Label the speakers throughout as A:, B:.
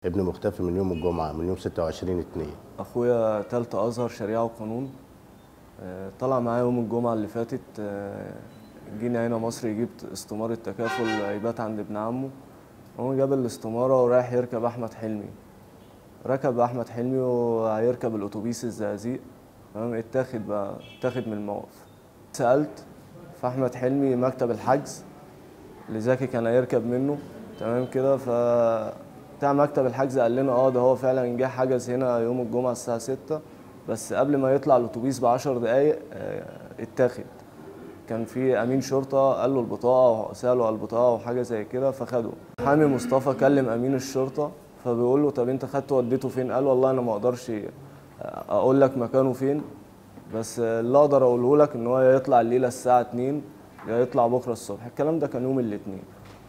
A: ابني مختفي من يوم الجمعه من يوم 26 2
B: اخويا تالتة ازهر شريعه وقانون آه، طلع معايا يوم الجمعه اللي فاتت آه، جينا هنا مصر يجيب استمارة تكافل يبات عند ابن عمه هو جاب الاستمارة ورايح يركب أحمد حلمي ركب أحمد حلمي وهيركب الأتوبيس الزقازيق تمام اتاخد بقى اتاخد من الموقف سألت فأحمد حلمي مكتب الحجز اللي زكي كان هيركب منه تمام كده ف بتاع مكتب الحجز قال لنا اه ده هو فعلا جه حجز هنا يوم الجمعة الساعة 6 بس قبل ما يطلع الأتوبيس بعشر دقايق آه، اتاخد كان في امين شرطه قال له البطاقه ساله على البطاقه وحاجه زي كده فخده حامي مصطفى كلم امين الشرطه فبيقول له طب انت خدته وديته فين قال والله انا ما اقدرش اقول لك مكانه فين بس اللي اقدر اقوله لك ان هو يا يطلع الليله الساعه 2 يا يطلع بكره الصبح الكلام ده كان يوم الاثنين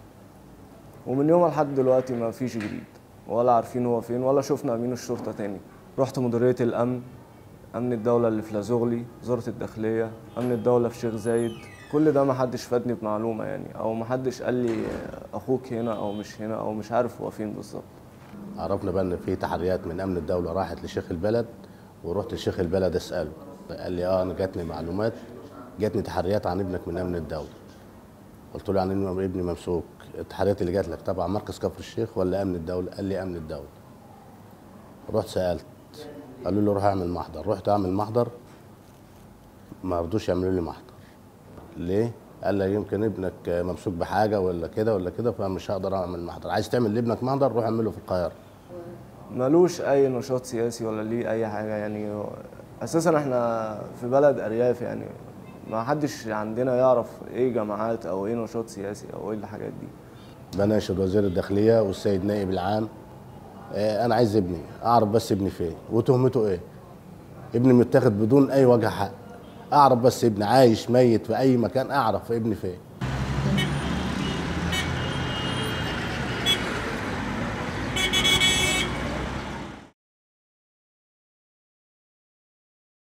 B: ومن يوم لحد دلوقتي ما فيش جديد ولا عارفين هو فين ولا شفنا امين الشرطه تاني رحت مديريه الامن امن الدوله اللي في لازغلي وزاره الداخليه امن الدوله في شيخ زايد كل ده ما حدش فادني بمعلومه يعني او ما حدش قال لي اخوك هنا او مش هنا او مش عارف هو فين بالظبط
A: عرفنا بقى ان في تحريات من امن الدوله راحت لشيخ البلد ورحت لشيخ البلد اساله قال لي اه انا جاتني معلومات جاتني تحريات عن ابنك من امن الدوله قلت له يعني إن ابني ممسوك التحريات اللي جات لك تبع مركز كفر الشيخ ولا امن الدوله قال لي امن الدوله رحت سالت قالوا لي روح اعمل محضر رحت اعمل محضر ما رضوش يعملوا لي محضر ليه قال لي يمكن ابنك ممسوك بحاجه ولا كده ولا كده فمش هقدر اعمل محضر عايز تعمل لابنك محضر روح اعمله في القاهره
B: ملوش اي نشاط سياسي ولا ليه اي حاجه يعني اساسا احنا في بلد ارياف يعني ما حدش عندنا يعرف ايه جماعات او ايه نشاط سياسي او ايه الحاجات دي
A: بناشد وزير الداخليه والسيد نائب العام آه، انا عايز ابني اعرف بس ابني فين وتهمته ايه ابني متاخد بدون اي وجه حق اعرف بس ابني عايش ميت في اي مكان اعرف ابني فين